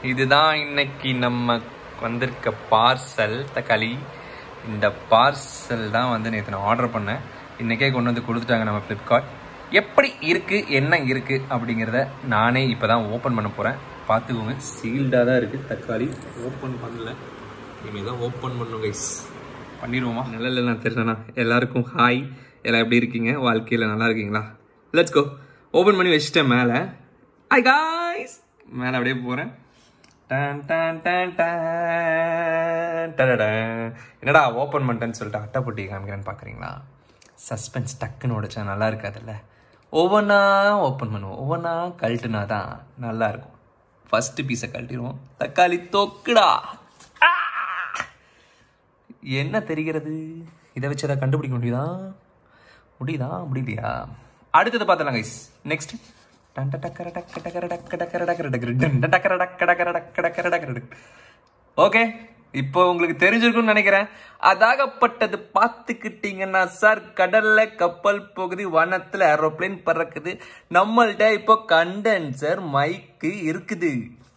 இதுதான் இன்னைக்கு நம்ம வந்திருக்க பார்சல் தக்காளி இந்த பார்சல் தான் வந்து நேற்று நான் ஆர்டர் பண்ணேன் இன்றைக்கே கொண்டு வந்து கொடுத்துட்டாங்க நம்ம ஃப்ளிப்கார்ட் எப்படி இருக்குது என்ன இருக்குது அப்படிங்கிறத நானே இப்போ தான் ஓப்பன் பண்ண போகிறேன் பார்த்துக்கோங்க சீல்டாக தான் இருக்குது தக்காளி ஓப்பன் பண்ணல இனிமேல் தான் ஓப்பன் பண்ணும் கைஸ் பண்ணிடுவோமா நல்ல நான் தெரியலண்ணா எல்லாருக்கும் ஹாய் எல்லாம் எப்படி இருக்கீங்க வாழ்க்கையில் நல்லா இருக்கீங்களா லெட்ஸ் கோ ஓப்பன் பண்ணி வச்சுட்டேன் மேலே ஹாய் காய்ஸ் மேலே அப்படியே போகிறேன் டன் டன் டன் டன் டடடன். என்னடா ஓப்பன் பண்ணிட்டேன்னு சொல்லிட்டு அட்டைப்பட்டி காமிக்கிறேன்னு பார்க்குறீங்களா சஸ்பென்ஸ் டக்குன்னு உடைச்சா நல்லா இருக்காதுல்ல ஒவ்வொன்றா ஓப்பன் பண்ணுவோம் ஒவ்வொன்றா கழட்டுனா தான் நல்லா இருக்கும் ஃபஸ்ட்டு பீஸை கழட்டிடுவோம் தக்காளி தொக்குடா ஆ! என்ன தெரிகிறது இதை வச்சு எதாவது கண்டுபிடிக்க முடியுதா முடியுதா முடியலையா அடுத்தது பார்த்தலாம் கைஸ் நெக்ஸ்ட் ஓகே இப்போ உங்களுக்கு தெரிஞ்சிருக்கும்னு நினைக்கிறேன் அதாகப்பட்டது பார்த்துக்கிட்டீங்கன்னா சார் கடல்ல கப்பல் போகுது வனத்துல ஏரோப்ளேன் பறக்குது நம்மள்ட்ட இப்போ கண்டென்சர் மைக்கு இருக்குது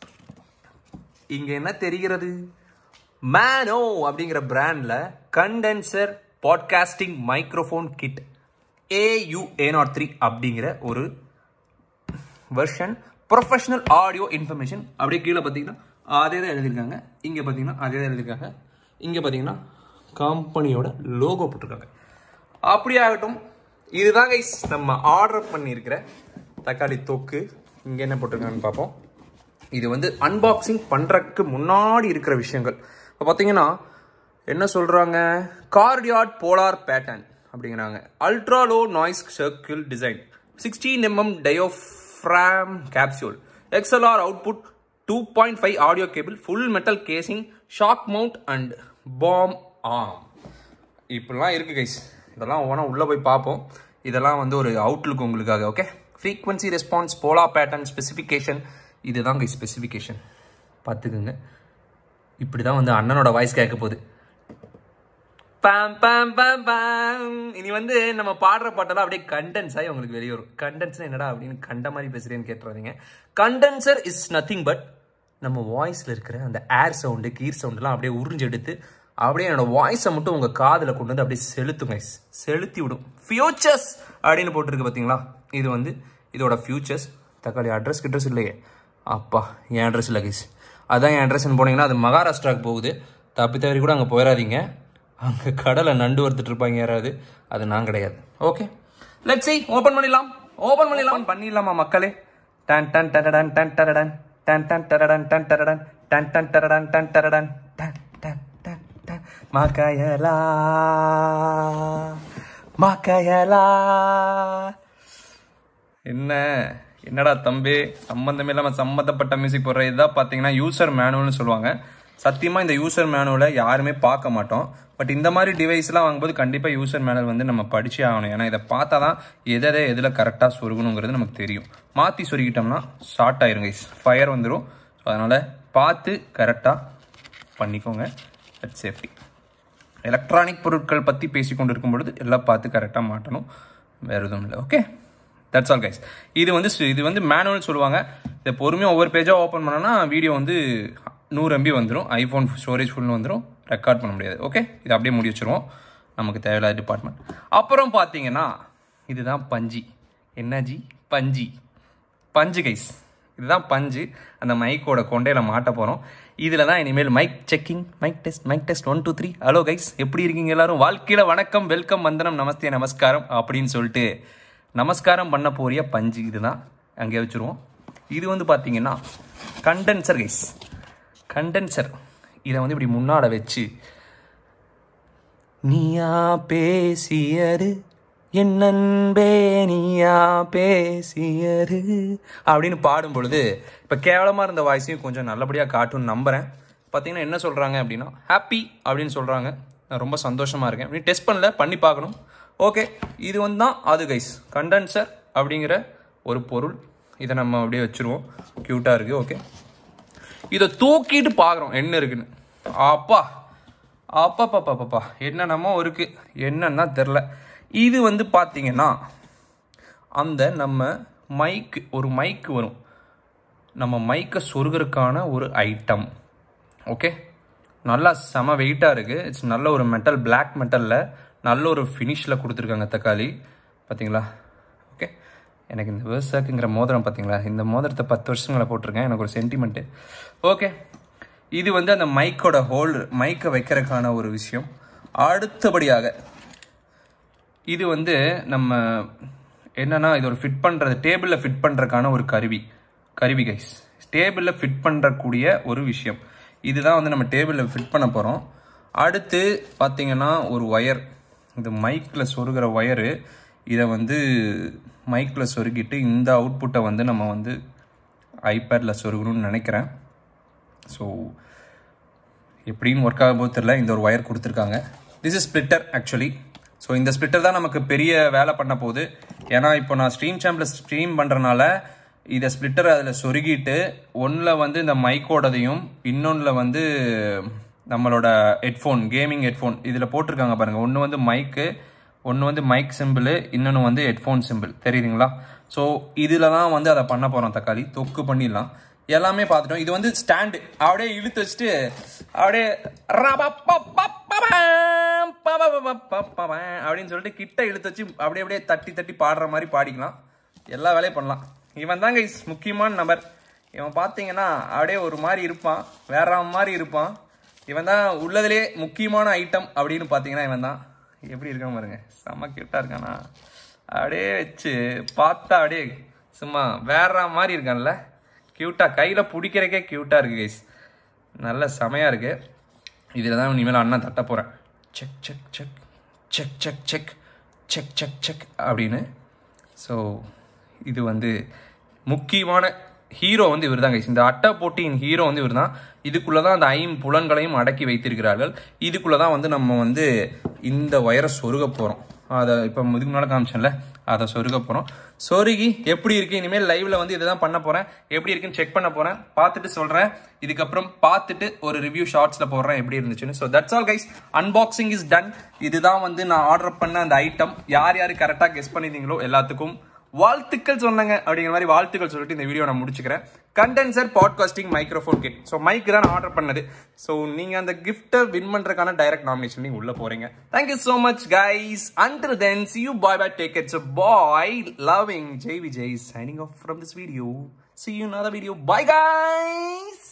இங்க என்ன தெரிகிறது மேனோ அப்படிங்கிற பிராண்ட்ல condenser podcasting microphone kit AU A nought three அப்படிங்கிற ஒரு வெர்ஷன் ப்ரொஃபஷனல் ஆடியோ இன்ஃபர்மேஷன் அப்படியே கீழே பார்த்தீங்கன்னா அதே தான் எழுதியிருக்காங்க இங்கே பார்த்தீங்கன்னா அதே தான் எழுதியிருக்காங்க இங்கே பார்த்தீங்கன்னா கம்பெனியோட லோகோ போட்டிருக்காங்க அப்படியே ஆகட்டும் இதுதான் கைஸ் நம்ம ஆர்டர் பண்ணியிருக்கிற தக்காளி தொக்கு இங்கே என்ன போட்டிருக்காங்கன்னு பார்ப்போம் இது வந்து அன்பாக்சிங் பண்ணுறதுக்கு முன்னாடி இருக்கிற விஷயங்கள் இப்போ பார்த்தீங்கன்னா என்ன சொல்கிறாங்க கார்டியாட் போலார் பேட்டர்ன் அப்படிங்கிறாங்க ultra low noise circle design sixteen mm diaphragm capsule XLR output two point five audio cable full metal casing shock mount and boom arm இப்படிலாம் இருக்குது கைஸ் இதெல்லாம் ஒவ்வொன்றா உள்ளே போய் பார்ப்போம் இதெல்லாம் வந்து ஒரு அவுட்லுக் உங்களுக்காக okay frequency response polar pattern specification இதுதான் கைஸ் ஸ்பெசிஃபிகேஷன் பார்த்துக்குங்க இப்படி தான் வந்து அண்ணனோட வாய்ஸ் கேட்க போகுது பாம் பாம் பாம் பாம் இனி வந்து நம்ம பாடுற பாட்டெல்லாம் அப்படியே கண்டென்ஸ் ஆகி உங்களுக்கு வெளியே வரும் கண்டென்ஸ் என்னடா அப்படின்னு கண்ட மாதிரி பேசுறேன்னு கேட்டுறாதீங்க கண்டென்சர் இஸ் நத்திங் பட் நம்ம வாய்ஸில் இருக்கிற அந்த ஏர் சவுண்டு கீர் சவுண்டுலாம் அப்படியே உறிஞ்சு எடுத்து அப்படியே என்னோட வாய்ஸை மட்டும் உங்கள் காதில் கொண்டு வந்து அப்படியே செலுத்துங்க செலுத்தி விடும் ஃபியூச்சர்ஸ் அப்படின்னு போட்டிருக்கு பார்த்தீங்களா இது வந்து இதோட ஃபியூச்சர்ஸ் தக்காளி அட்ரஸ் அட்ரஸ் இல்லையே அப்பா என் அட்ரஸ் இல்லை கைஸ் அதான் என் அட்ரஸ்ன்னு போனீங்கன்னா அது மகாராஷ்டிராவுக்கு போகுது தப்பி தவறி கூட அங்கே போயிடாதீங்க அங்கே கடலை நண்டு வறுத்துட்டு இருப்பாங்க யாராவது அது நான் கிடையாது ஓகே லெட் சி ஓப்பன் பண்ணிடலாம் ஓப்பன் பண்ணிடலாம் பண்ணிடலாமா மக்களே டன் டன் டரடன் டன் டரடன் டன் டன் டரடன் டன் டரடன் டன் டன் டரடன் டன் டரடன் டன் டன் டன் டன் மகயலா மகயலா என்ன என்னடா தம்பி சம்மந்தமே இல்லாமல் சம்மந்தப்பட்ட மியூசிக் போடுற இதுதான் பார்த்தீங்கன்னா யூசர் மேனுவல்னு சொல்லுவாங்க சத்தியமாக இந்த யூசர் மேனுவலை யாருமே பார்க்க மாட்டோம் பட் இந்த மாதிரி டிவைஸ்லாம் வாங்கும்போது கண்டிப்பாக யூசர் மேனுவல் வந்து நம்ம படிச்சே ஆகணும் ஏன்னா இதை பார்த்தா தான் எதை எதை எதில் கரெக்டாக சொருகணுங்கிறது நமக்கு தெரியும் மாற்றி சொருகிட்டோம்னா ஷார்ட் ஆயிருங்க ஃபயர் வந்துடும் ஸோ அதனால் பார்த்து கரெக்டாக பண்ணிக்கோங்க அட் சேஃப்டி எலக்ட்ரானிக் பொருட்கள் பற்றி பேசி கொண்டு இருக்கும் பொழுது எல்லாம் பார்த்து கரெக்டாக மாட்டணும் வேறு எதுவும் இல்லை ஓகே தட்ஸ் ஆல் கைஸ் இது வந்து சு- இது வந்து மேனுவல் சொல்லுவாங்க இதை பொறுமையாக ஒவ்வொரு பேஜாக ஓப்பன் பண்ணோன்னா வீடியோ வந்து நூறு எம்பி வந்துடும் ஐஃபோன் ஸ்டோரேஜ் ஃபுல்னு வந்துடும் ரெக்கார்ட் பண்ண முடியாது ஓகே இது அப்படியே முடி வச்சிருவோம் நமக்கு தேவையில்லாத டிபார்ட்மெண்ட் அப்புறம் பார்த்தீங்கன்னா இதுதான் பஞ்சி என்ன ஜி பஞ்சி பஞ்சு கைஸ் இதுதான் பஞ்சு அந்த மைக்கோட கொண்டையில மாட்ட போகிறோம் இதில் தான் இனிமேல் mic checking mic test mic test one two three hello guys எப்படி இருக்கீங்க எல்லாரும் வாழ்க்கையில் வணக்கம் வெல்கம் வந்தனம் நமஸ்தே நமஸ்காரம் அப்படின்னு சொல்லிட்டு நமஸ்காரம் பண்ண போறிய பஞ்சு இதுதான் அங்கே வச்சுருவோம் இது வந்து பார்த்தீங்கன்னா கண்டென்சர் கைஸ் கண்டென்சர் இதை வந்து இப்படி முன்னாட வச்சு நீயா பேசியது என் நண்பே நீயா பேசியது அப்படின்னு பாடும் பொழுது இப்போ கேவலமாக இருந்த வாய்ஸையும் கொஞ்சம் நல்லபடியாக காட்டும்னு நம்புகிறேன் பார்த்தீங்கன்னா என்ன சொல்கிறாங்க அப்படின்னா ஹாப்பி அப்படின்னு சொல்கிறாங்க நான் ரொம்ப சந்தோஷமாக இருக்கேன் அப்படி டெஸ்ட் பண்ணல பண்ணி பார்க்கணும் ஓகே இது வந்து தான் அது கைஸ் கண்டென்சர் அப்படிங்கிற ஒரு பொருள் இதை நம்ம அப்படியே வச்சுருவோம் க்யூட்டாக இருக்குது ஓகே இதை தூக்கிட்டு பார்க்குறோம் என்ன இருக்குன்னு அப்பா அப்பாப்பாப்பாப்பா என்னென்னமோ இருக்கு என்னன்னு தான் தெரில இது வந்து பார்த்தீங்கன்னா அந்த நம்ம மைக்கு ஒரு மைக்கு வரும் நம்ம மைக்கை சொருகிறதுக்கான ஒரு ஐட்டம் ஓகே நல்லா செம வெயிட்டாக இருக்குது இட்ஸ் நல்ல ஒரு மெட்டல் Black மெட்டலில் நல்ல ஒரு ஃபினிஷில் கொடுத்துருக்காங்க தக்காளி பார்த்தீங்களா ஓகே எனக்கு இந்த வேர்சாக்குங்கிற மோதிரம் பார்த்தீங்களா இந்த மோதிரத்தை பத்து வருஷங்களை போட்டிருக்கேன் எனக்கு ஒரு சென்டிமெண்ட்டு ஓகே இது வந்து அந்த மைக்கோட ஹோல்டர் மைக்கை வைக்கிறதுக்கான ஒரு விஷயம் அடுத்தபடியாக இது வந்து நம்ம என்னன்னா இது ஒரு ஃபிட் பண்ணுறது டேபிளில் ஃபிட் பண்ணுறதுக்கான ஒரு கருவி கருவி கைஸ் டேபிளில் ஃபிட் பண்ணுறக்கூடிய ஒரு விஷயம் இதுதான் வந்து நம்ம டேபிளில் ஃபிட் பண்ண போகிறோம் அடுத்து பார்த்தீங்கன்னா ஒரு ஒயர் இது மைக்கில் சொருகிற ஒயரு இதை வந்து மைக்கில் சொருகிட்டு இந்த அவுட்புட்டை வந்து நம்ம வந்து ஐபேடில் சொருகணும்னு நினைக்கிறேன் ஸோ எப்படின்னு ஒர்க் ஆகும் போது தெரியல இந்த ஒரு ஒயர் கொடுத்துருக்காங்க this is splitter actually so இந்த ஸ்பிளிட்டர் தான் நமக்கு பெரிய வேலை பண்ண போகுது ஏன்னா இப்போ நான் ஸ்ட்ரீம் சேம்பில் ஸ்ட்ரீம் பண்ணுறனால இதை ஸ்பிளிட்டர் அதில் சொருகிட்டு ஒன்றில் வந்து இந்த மைக்கோடதையும் இன்னொன்றில் வந்து நம்மளோட ஹெட்ஃபோன் கேமிங் ஹெட்ஃபோன் இதில் போட்டிருக்காங்க பாருங்கள் ஒன்று வந்து மைக்கு ஒன்று வந்து மைக் சிம்பிள் இன்னொன்று வந்து ஹெட்ஃபோன் சிம்பிள் தெரியுதுங்களா ஸோ இதில் தான் வந்து அதை பண்ண போகிறோம் தக்காளி தொக்கு பண்ணிடலாம் எல்லாமே பார்த்துட்டோம் இது வந்து ஸ்டாண்டு அப்படியே இழுத்து வச்சுட்டு அப்படியே ரபப்பப்பப்பபம், பபபபப்பபம் அப்படின்னு சொல்லிட்டு கிட்ட இழுத்து வச்சு அப்படியே அப்படியே தட்டி தட்டி பாடுற மாதிரி பாடிக்கலாம் எல்லா வேலையும் பண்ணலாம் இவன் தாங்க இஸ் முக்கியமான நபர் இவன் பார்த்தீங்கன்னா அப்படியே ஒரு மாதிரி இருப்பான் வேற மாதிரி இருப்பான் இவன் தான் உள்ளதுலே முக்கியமான ஐட்டம் அப்படின்னு பார்த்தீங்கன்னா இவன் தான் எப்படி இருக்கான் பாருங்க செம்ம கியூட்டா இருக்கானா அப்படியே வச்சு பார்த்தா அப்படியே சும்மா வேற மாதிரி இருக்கான்ல கியூட்டா கையில் பிடிக்கிறக்கே கியூட்டா இருக்கு கைஸ் நல்ல செமையா இருக்கு இதில் தான் இனிமேல் அண்ணன் தட்ட போகிறேன் check check check check check check check check check அப்படின்னு ஸோ இது வந்து முக்கியமான ஹீரோ வந்து இவர் தான் இந்த அட்டை போட்டியின் ஹீரோ வந்து இவர் தான் இதுக்குள்ளே தான் அந்த ஐம்புலன்களையும் அடக்கி வைத்திருக்கிறார்கள் இதுக்குள்ளே தான் வந்து நம்ம வந்து இந்த ஒயரை சொருக போகிறோம் அதை இப்போ இதுக்கு முன்னால் காமிச்சேன்ல அதை சொருக போகிறோம் சொருகி எப்படி இருக்கு இனிமேல் லைவ்ல வந்து இதை தான் பண்ண போகிறேன் எப்படி இருக்குன்னு செக் பண்ண போகிறேன் பார்த்துட்டு சொல்கிறேன் இதுக்கப்புறம் பார்த்துட்டு ஒரு ரிவ்யூ ஷார்ட்ஸில் போடுறேன் எப்படி இருந்துச்சுன்னு so that's all guys unboxing is done இதுதான் வந்து நான் ஆர்டர் பண்ண அந்த ஐட்டம் யார் யார் கரெக்டாக கெஸ் பண்ணியிருந்தீங்களோ எல்லாத்துக்கும் வாழ்த்துக்கள் சொன்னாங்க அப்படிங்கிற மாதிரி வாழ்த்துக்கள் சொல்லிட்டு இந்த வீடியோ நான் முடிச்சுக்கிறேன் condenser podcasting microphone kit so mic தான் நான் ஆர்டர் பண்ணது ஸோ நீங்கள் அந்த கிஃப்ட்டை வின் பண்ணுறதுக்கான டைரக்ட் நாமினேஷன் நீங்கள் உள்ளே போகிறீங்க thank you so much guys until then see you bye bye take its bye loving Jai Vijay signing off from this video see you another video bye guys